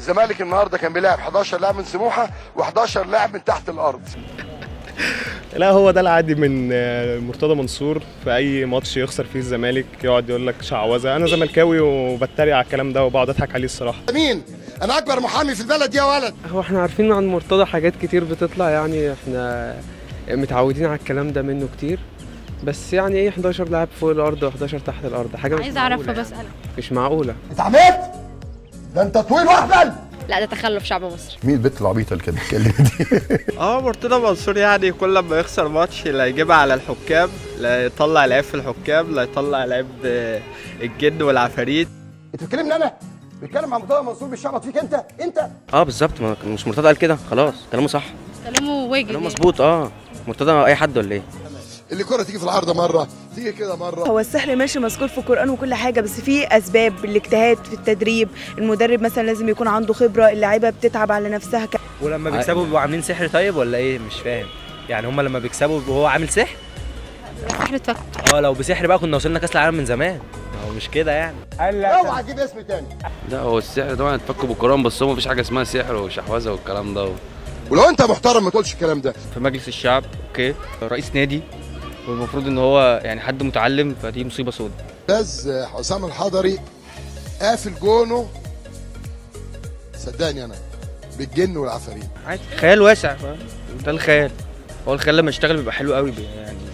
الزمالك النهارده كان بيلعب 11 لاعب من سموحه و11 لاعب من تحت الارض لا هو ده العادي من آه، مرتضى منصور في اي ماتش يخسر فيه الزمالك يقعد يقول لك شعوذه انا زملكاوي وبتريق على الكلام ده وبقعد اضحك عليه الصراحه مين انا اكبر محامي في البلد يا ولد هو احنا عارفين عن مرتضى حاجات كتير بتطلع يعني احنا متعودين على الكلام ده منه كتير بس يعني ايه 11 لاعب فوق الارض و11 تحت الارض حاجه مش عايزه اعرف معقولة فبسالك مش معقوله اتعميت ده انت طويل واحبل لا ده تخلف شعب مصر مين البت العبيطه اللي كانت بتتكلم دي اه مرتضى منصور يعني كل ما يخسر ماتش لا يجيبها على الحكام لا يطلع العيب في الحكام لا يطلع العيب آه، الجن والعفاريت انت بتكلمني انا بيتكلم عن مرتضى منصور بيشعبط فيك انت انت اه بالظبط ما مش مرتضى قال كده خلاص كلامه صح كلامه واجب كلامه يعني. مظبوط اه مرتضى اي حد ولا ايه اللي كرة تيجي في العارضه مره تيجي كده مره هو السحر ماشي مذكور في القرآن وكل حاجة بس في أسباب الاجتهاد في التدريب المدرب مثلا لازم يكون عنده خبرة اللعيبة بتتعب على نفسها ك... ولما بيكسبوا بيبقوا عاملين سحر طيب ولا ايه مش فاهم يعني هم لما بيكسبوا وهو عامل سحر احنا اتفك اه لو بسحر بقى كنا وصلنا كاس العالم من زمان هو مش كده يعني اوعى تجيب اسم تاني لا هو السحر طبعا اتفكوا بالقران بس هو مفيش حاجه اسمها سحر وشحوذه والكلام ده ولو انت محترم ما تقولش الكلام ده في مجلس الشعب اوكي رئيس نادي والمفروض ان هو يعني حد متعلم فدي مصيبه سوداء استاذ حسام الحضري قافل جونه صدقني انا بالجن والعفاريت عادي خيال واسع فاهم؟ ده الخيال هو الخيال لما يشتغل بيبقى حلو قوي بي- يعني